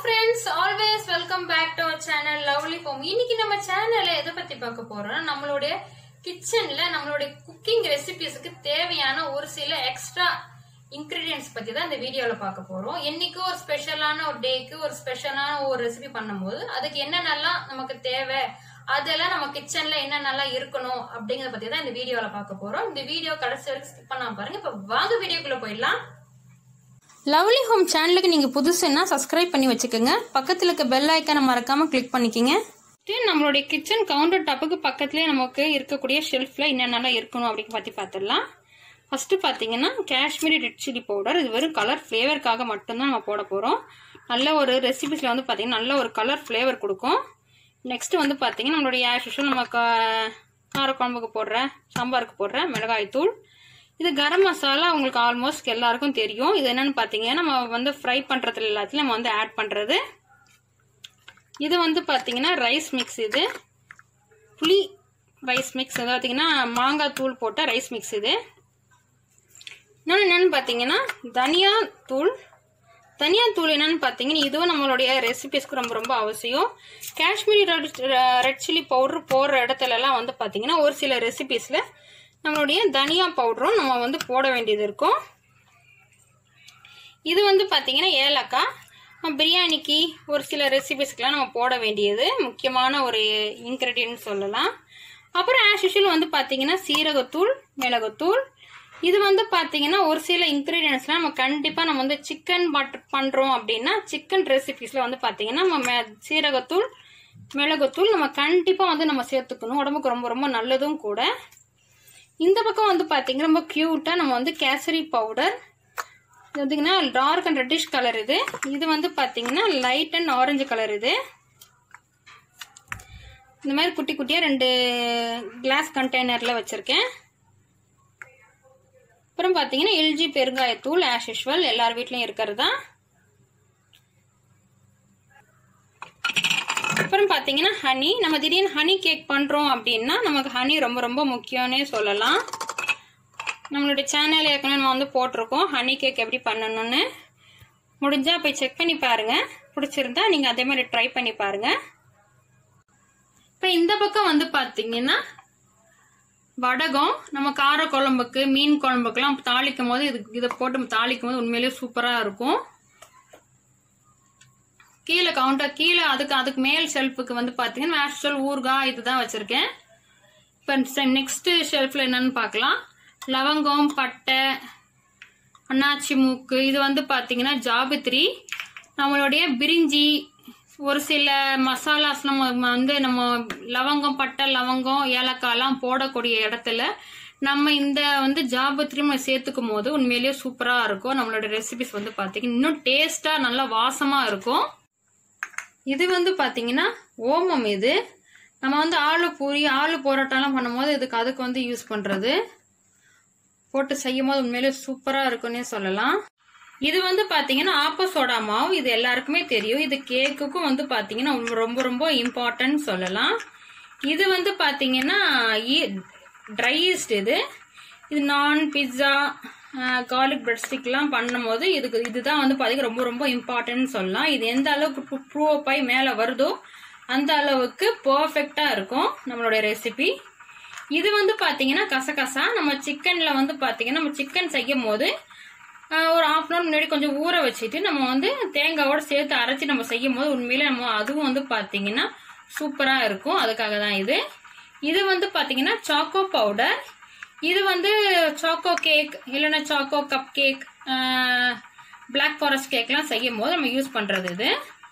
friends always welcome back to our channel lovely home இன்னைக்கு நம்ம சேனல்ல எதை பத்தி பார்க்க போறோம்னா நம்மளுடைய கிச்சன்ல நம்மளுடைய குக்கிங் ரெசிபிஸ்க்கு தேவையான ஒரு சில எக்ஸ்ட்ரா இன்கிரீடியன்ஸ் பத்தி தான் இந்த வீடியோல பார்க்க போறோம் என்னைக்கு ஒரு ஸ்பெஷலான ஒரு டேக்கு ஒரு ஸ்பெஷலான ஒரு ரெசிபி பண்ணும்போது அதுக்கு என்னென்னலாம் நமக்கு தேவை அதெல்லாம் நம்ம கிச்சன்ல என்னென்னலாம் இருக்கணும் அப்படிங்கறத பத்தி தான் இந்த வீடியோல பார்க்க போறோம் இந்த வீடியோ கடைசி வரைக்கும் ஸ்கிப் பண்ணாம பாருங்க இப்ப வாங்க வீடியோக்குள்ள போயிடலாம் லவ்லி ஹோம் சேனலுக்கு நீங்கள் புதுசுன்னா சப்ஸ்கிரைப் பண்ணி வச்சுக்கோங்க பக்கத்தில் இருக்க பெல் ஐக்கானை மறக்காமல் கிளிக் பண்ணிக்கோங்க நம்மளுடைய கிச்சன் கவுண்டர் டாப்புக்கு பக்கத்துலேயே நமக்கு இருக்கக்கூடிய ஷெல்ஃபில் என்னென்னலாம் இருக்கணும் அப்படின்னு பற்றி பார்த்துடலாம் ஃபஸ்ட்டு பார்த்தீங்கன்னா காஷ்மீரி ரெட் சில்லி பவுடர் இது வெறும் கலர் ஃப்ளேவருக்காக மட்டும்தான் நம்ம போட போகிறோம் நல்ல ஒரு ரெசிபிஸில் வந்து பார்த்தீங்கன்னா நல்ல ஒரு கலர் ஃப்ளேவர் கொடுக்கும் நெக்ஸ்ட் வந்து பார்த்தீங்கன்னா நம்மளுடைய ஆஸ் யூஷுவல் நம்ம கா- காரக்குழம்புக்கு போடுற சாம்பாருக்கு போடுற மிளகாய் தூள் இது கரம் மசாலா உங்களுக்கு ஆல்மோஸ்ட் எல்லாருக்கும் தெரியும் இது என்னன்னு பார்த்தீங்கன்னா நம்ம வந்து ஃப்ரை பண்ணுறதுல எல்லாத்தையும் நம்ம வந்து ஆட் பண்ணுறது இது வந்து பார்த்தீங்கன்னா ரைஸ் மிக்ஸ் இது புளி ரைஸ் மிக்ஸ் அது பார்த்தீங்கன்னா மாங்காய் தூள் போட்ட ரைஸ் மிக்ஸ் இது இன்னொன்று என்னன்னு பார்த்தீங்கன்னா தனியா தூள் தனியா தூள் என்னன்னு பார்த்தீங்கன்னா இதுவும் நம்மளுடைய ரெசிபிஸ்க்கு ரொம்ப ரொம்ப அவசியம் Kashmiri red red chilli powder போடுற இடத்துலலாம் வந்து பார்த்தீங்கன்னா ஒரு சில ரெசிபிஸில் நம்மளுடைய தனியா பவுடரும் நம்ம வந்து போட வேண்டியது இருக்கும் இது வந்து பார்த்தீங்கன்னா ஏலக்காய் நம்ம பிரியாணிக்கு ஒரு சில ரெசிபிஸ்க்கெலாம் நம்ம போட வேண்டியது முக்கியமான ஒரு இன்க்ரீடியன்ட் சொல்லலாம் அப்புறம் ஆஸ் யூஷுவல் வந்து பார்த்தீங்கன்னா சீரகத்தூள் மிளகுத்தூள் இது வந்து பார்த்தீங்கன்னா ஒரு சில இன்க்ரீடியன்ஸ்லாம் நம்ம கண்டிப்பாக நம்ம வந்து சிக்கன் பட் பண்ணுறோம் அப்படின்னா சிக்கன் ரெசிபிஸில் வந்து பார்த்தீங்கன்னா நம்ம மெ- சீரகத்தூள் மிளகுத்தூள் நம்ம கண்டிப்பாக வந்து நம்ம சேர்த்துக்கணும் உடம்புக்கு ரொம்ப ரொம்ப நல்லதும் கூட இந்த பக்கம் வந்து பார்த்தீங்கன்னா ரொம்ப க்யூட்டாக நம்ம வந்து கேசரி பவுடர் இது வந்துங்கன்னா டார்க் அண்ட் ரெட்டிஷ் கலர் இது இது வந்து பார்த்தீங்கன்னா லைட் அண்ட் ஆரஞ்சு கலர் இது இந்த மாதிரி குட்டி குட்டியாக ரெண்டு கிளாஸ் கண்டெய்னரில் வச்சுருக்கேன் அப்புறம் பார்த்தீங்கன்னா எல்ஜி பெருங்காயத்தூள் ஆஸ் யூஷுவல் எல்லார் வீட்லையும் இருக்கிறது தான் அப்புறம் பார்த்தீங்கன்னா ஹனி நம்ம திடீர்னு ஹனி கேக் பண்ணுறோம் அப்படின்னா நமக்கு ஹனி ரொம்ப ரொம்ப முக்கியம்னே சொல்லலாம் நம்மளுடைய சேனல் ஏற்கனவே நம்ம வந்து போட்டிருக்கோம் ஹனி கேக் எப்படி பண்ணணும்னு முடிஞ்சா போய் செக் பண்ணி பாருங்க பிடிச்சிருந்தா நீங்கள் அதே மாதிரி ட்ரை பண்ணி பாருங்க இப்போ இந்த பக்கம் வந்து பார்த்தீங்கன்னா வடகம் நம்ம கார குழம்புக்கு மீன் குழம்புக்கெல்லாம் தாளிக்கும் போது இது இதை போட்டு தாளிக்கும் போது உண்மையிலேயே சூப்பராக இருக்கும் கீழே கவுண்டர் கீழே அதுக்கு அதுக்கு மேல் ஷெல்ஃபுக்கு வந்து பார்த்தீங்கன்னா ஆக்சுவல் ஊறுகாய் இதுதான் வச்சுருக்கேன் இப்போ நெக்ஸ்ட் ஷெல்ஃபில் என்னன்னு பார்க்கலாம் லவங்கம் பட்டை அன்னாச்சி மூக்கு இது வந்து பார்த்தீங்கன்னா ஜாபித்ரி நம்மளுடைய பிரிஞ்சி ஒரு சில மசாலாஸ் நம்ம வந்து நம்ம லவங்கம் பட்டை லவங்கம் ஏலக்காய்லாம் போடக்கூடிய இடத்துல நம்ம இந்த வந்து ஜாபத்ரி நம்ம சேர்த்துக்கும் போது உண்மையிலேயே சூப்பராக இருக்கும் நம்மளோட ரெசிபிஸ் வந்து பார்த்தீங்கன்னா இன்னும் டேஸ்ட்டாக நல்லா வாசமாக இருக்கும் இது வந்து பாத்தீங்கன்னா ஓமம் இது நம்ம வந்து ஆளு பூரி ஆளு போராட்டம்லாம் பண்ணும்போது இதுக்கு அதுக்கு வந்து யூஸ் பண்றது போட்டு செய்யும் போது உண்மையிலே சூப்பரா இருக்குன்னே சொல்லலாம் இது வந்து பாத்தீங்கன்னா ஆப்ப சோடா மாவு இது எல்லாருக்குமே தெரியும் இது கேக்குக்கும் வந்து பாத்தீங்கன்னா ரொம்ப ரொம்ப இம்பார்ட்டன்ட் சொல்லலாம் இது வந்து பாத்தீங்கன்னா ட்ரை ஈஸ்ட் இது இது நான் பிட்ஸா கார்லிக் பிரெட் ஸ்டிக்லாம் பண்ணும்போது இதுக்கு இதுதான் வந்து பார்த்தீங்கன்னா ரொம்ப ரொம்ப இம்பார்ட்டன்ட் சொல்லலாம் இது எந்த அளவுக்கு ப்ரூவ் ஆகி மேலே வருதோ அந்த அளவுக்கு பர்ஃபெக்டாக இருக்கும் நம்மளுடைய ரெசிபி இது வந்து பார்த்தீங்கன்னா கசகசா நம்ம சிக்கனில் வந்து பார்த்தீங்கன்னா நம்ம சிக்கன் செய்யும் போது ஆஹ், ஒரு ஹாஃப் அன் முன்னாடி கொஞ்சம் ஊற வச்சுட்டு நம்ம வந்து தேங்காவோட சேர்த்து அரைச்சி நம்ம செய்யும் போது உண்மையிலே நம்ம அதுவும் வந்து பார்த்தீங்கன்னா சூப்பராக இருக்கும் அதுக்காக தான் இது இது வந்து பார்த்தீங்கன்னா சாக்கோ பவுடர் இது வந்து சாக்கோ கேக் இல்லைன்னா choco cup cake black forest கேக்லாம் செய்யும் போது நம்ம யூஸ் பண்ணுறது இது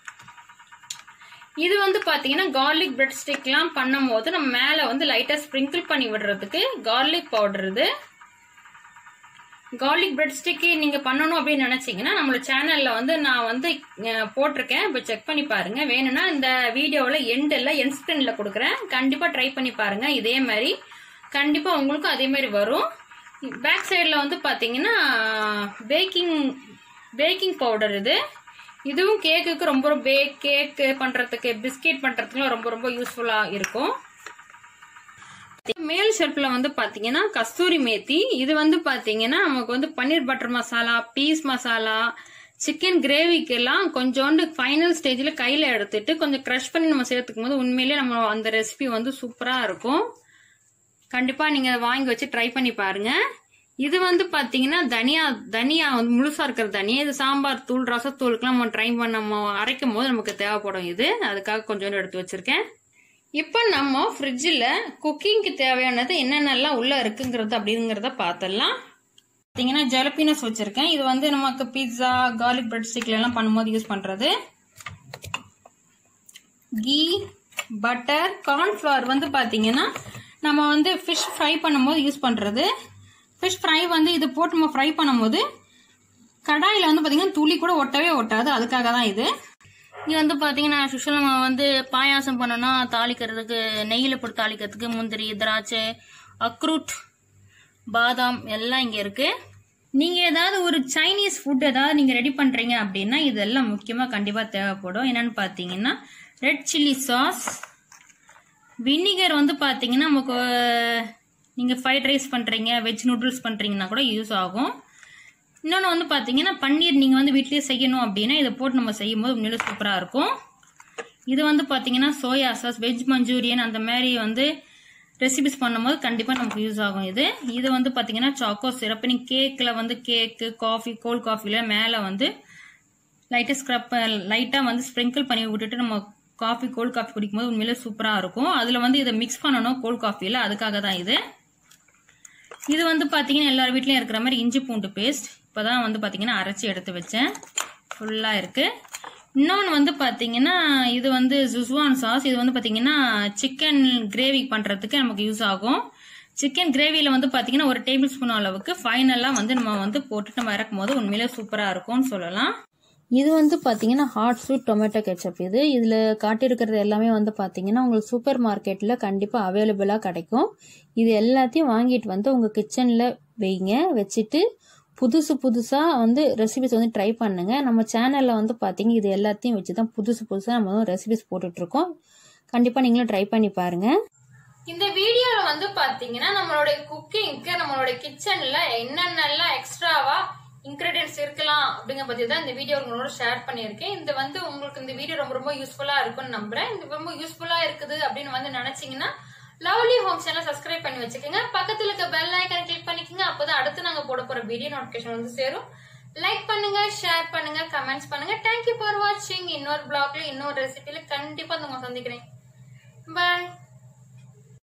இது வந்து பார்த்தீங்கன்னா கார்லிக் பிரெட் ஸ்டிக்லாம் பண்ணும் போது நம்ம மேலே வந்து லைட்டாக ஸ்ப்ரிங்கிள் பண்ணி விடுறதுக்கு கார்லிக் பவுடர் இது கார்லிக் பிரெட் ஸ்டிக்கு நீங்கள் பண்ணணும் அப்படின்னு நினச்சிங்கன்னா நம்மளோட சேனலில் வந்து நான் வந்து அஹ், போட்டிருக்கேன் இப்போ செக் பண்ணி பாருங்க வேணும்னா இந்த வீடியோவில் எண்டில் என் ஸ்க்ரீனில் கொடுக்குறேன் கண்டிப்பாக ட்ரை பண்ணி பாருங்க இதே மாதிரி கண்டிப்பாக உங்களுக்கும் அதே மாதிரி வரும் பேக் சைடில் வந்து பார்த்தீங்கன்னா பேக்கிங் பேக்கிங் பவுடர் இது இதுவும் கேக்குக்கு ரொம்ப ரொம்ப பேக் கேக் பண்ணுறதுக்கு பிஸ்கெட் பண்ணுறதுக்குலாம் ரொம்ப ரொம்ப யூஸ்ஃபுல்லாக இருக்கும் மேல் ஷெல்ஃப்ல வந்து பாத்தீங்கன்னா கஸ்தூரி மேத்தி இது வந்து பாத்தீங்கன்னா நமக்கு வந்து paneer butter masala peas masala chicken கிரேவிக்கெல்லாம் கொஞ்சோண்டு ஃபைனல் ஸ்டேஜில் கையில் எடுத்துட்டு கொஞ்சம் க்ரஷ் பண்ணி நம்ம சேர்த்துக்கும் போது உண்மையிலேயே நம்ம அந்த ரெசிபி வந்து சூப்பராக இருக்கும் கண்டிப்பாக நீங்கள் வாங்கி வச்சு ட்ரை பண்ணி பாருங்க இது வந்து பார்த்தீங்கன்னா தனியா தனியா வந்து முழுசாக இருக்கிற தனியா இது சாம்பார் தூள் ரசத்தூளுக்குலாம் நம்ம ட்ரை பண்ண நம்ம அரைக்கும் போது நமக்கு தேவைப்படும் இது அதுக்காக கொஞ்சோண்டு எடுத்து வச்சிருக்கேன் இப்போ நம்ம ஃப்ரிட்ஜில் குக்கிங்க்கு தேவையானது என்னென்னலாம் உள்ளே இருக்குங்கிறது அப்படிங்கிறத பார்த்துடலாம் பார்த்தீங்கன்னா ஜலப்பினஸ் வச்சுருக்கேன் இது வந்து நமக்கு பீட்சா கார்லிக் பிரெட் ஸ்டிக்ல எல்லாம் பண்ணும்போது யூஸ் பண்ணுறது கீ பட்டர் கார்ன்ஃப்ளவர் வந்து பார்த்தீங்கன்னா நம்ம வந்து ஃபிஷ் ஃப்ரை பண்ணும்போது யூஸ் பண்ணுறது ஃபிஷ் ஃப்ரை வந்து இது போட்டு நம்ம ஃப்ரை பண்ணும்போது கடாயில் வந்து பார்த்தீங்கன்னா துளி கூட ஒட்டவே ஒட்டாது அதுக்காக தான் இது இது வந்து பார்த்தீங்கன்னா சுஷல் நம்ம வந்து பாயாசம் பண்ணோம்னா தாளிக்கிறதுக்கு நெய்யில் போட்டு தாளிக்கிறதுக்கு முந்திரி திராட்சை அக்ரூட் பாதாம் எல்லாம் இங்கே இருக்கு நீங்க ஏதாவது ஒரு சைனீஸ் ஃபுட் ஏதாவது நீங்க ரெடி பண்றீங்க அப்படின்னா இதெல்லாம் முக்கியமா கண்டிப்பா தேவைப்படும் என்னன்னு பாத்தீங்கன்னா ரெட் சில்லி சாஸ் வினிகர் வந்து பாத்தீங்கன்னா நமக்கு நீங்க ஃப்ரைட் ரைஸ் பண்றீங்க வெஜ் நூடுல்ஸ் பண்றீங்கன்னா கூட யூஸ் ஆகும் இன்னொன்று வந்து பார்த்தீங்கன்னா பன்னீர் நீங்கள் வந்து வீட்லயே செய்யணும் அப்படின்னா இதை போட்டு நம்ம செய்யும் போது உண்மையிலே சூப்பராக இருக்கும் இது வந்து பார்த்தீங்கன்னா சோயா சாஸ் வெஜ் மஞ்சூரியன் அந்த மாதிரி வந்து ரெசிபிஸ் பண்ணும்போது கண்டிப்பாக நமக்கு யூஸ் ஆகும் இது இது வந்து பார்த்தீங்கன்னா சாக்கோ சிரப் நீங்கள் கேக்கில் வந்து கேக்கு காஃபி கோல்ட் காஃபியில் மேலே வந்து லைட்டாக ஸ்க்ரப் லைட்டாக வந்து ஸ்ப்ரிங்கிள் பண்ணி விட்டுட்டு நம்ம காஃபி கோல்ட் காஃபி குடிக்கும்போது உண்மையிலே சூப்பராக இருக்கும் அதில் வந்து இதை மிக்ஸ் பண்ணணும் கோல்ட் காஃபியில் அதுக்காக தான் இது இது வந்து பார்த்தீங்கன்னா எல்லார் வீட்லயும் இருக்கிற மாதிரி இஞ்சி பூண்டு பேஸ்ட் இப்போதான் வந்து பார்த்தீங்கன்னா அரைச்சி எடுத்து வச்சேன் ஃபுல்லாக இருக்கு இன்னொன்று வந்து பார்த்தீங்கன்னா இது வந்து ஜுஸ்வான் சாஸ் இது வந்து பார்த்தீங்கன்னா சிக்கன் கிரேவி பண்ணுறதுக்கு நமக்கு யூஸ் ஆகும் சிக்கன் கிரேவியில் வந்து பார்த்தீங்கன்னா ஒரு டேபிள் ஸ்பூன் அளவுக்கு ஃபைனலாக வந்து நம்ம வந்து போட்டுட்டு நம்ம இறக்கும் போது உண்மையிலே சூப்பராக இருக்கும்னு சொல்லலாம் இது வந்து பார்த்தீங்கன்னா ஹாட் ஸ்வீட் டொமேட்டோ கெச்சப் இது இதில் காட்டியிருக்கிறது எல்லாமே வந்து பார்த்தீங்கன்னா உங்களுக்கு சூப்பர் மார்க்கெட்டில் கண்டிப்பாக அவைலபிளாக கிடைக்கும் இது எல்லாத்தையும் வாங்கிட்டு வந்து உங்கள் கிச்சனில் வைங்க வச்சுட்டு புதுசு புதுசாக வந்து ரெசிபிஸ் வந்து ட்ரை பண்ணுங்க நம்ம சேனலில் வந்து பார்த்தீங்க இது எல்லாத்தையும் வச்சு தான் புதுசு புதுசாக நம்ம வந்து ரெசிபிஸ் போட்டுட்ருக்கோம் கண்டிப்பாக நீங்களும் ட்ரை பண்ணி பாருங்கள் இந்த வீடியோல வந்து பாத்தீங்கன்னா நம்மளுடைய குக்கிங்க்கு நம்மளுடைய கிச்சன்ல என்னென்னலாம் எக்ஸ்ட்ராவா இன்கிரீடியன்ஸ் இருக்கலாம் அப்படிங்கிற பத்தி தான் இந்த வீடியோ உங்களோட ஷேர் பண்ணியிருக்கேன் இந்த வந்து உங்களுக்கு இந்த வீடியோ ரொம்ப ரொம்ப யூஸ்ஃபுல்லா இருக்கும்னு நம்புறேன் இது ரொம்ப யூஸ்ஃபுல்லா இருக்குது அப்படின்னு வந்து நினைச்சீங்கன்னா லவ்லி ஹோம் சேனல் சப்ஸ்கிரைப் பண்ணி வச்சுக்கோங்க பக்கத்துல இருக்க பெல் ஐக்கனை கிளிக் பண்ணிக்கோங்க அப்பதான் அடுத்து நாங்க போட போற வீடியோ நோட்டிபிகேஷன் வந்து சேரும் லைக் பண்ணுங்க ஷேர் பண்ணுங்க கமெண்ட்ஸ் பண்ணுங்க தேங்க்யூ ஃபார் வாட்சிங் இன்னொரு பிளாக்ல இன்னொரு ரெசிபில கண்டிப்பா உங்க சந்திக்கிறேன் பாய்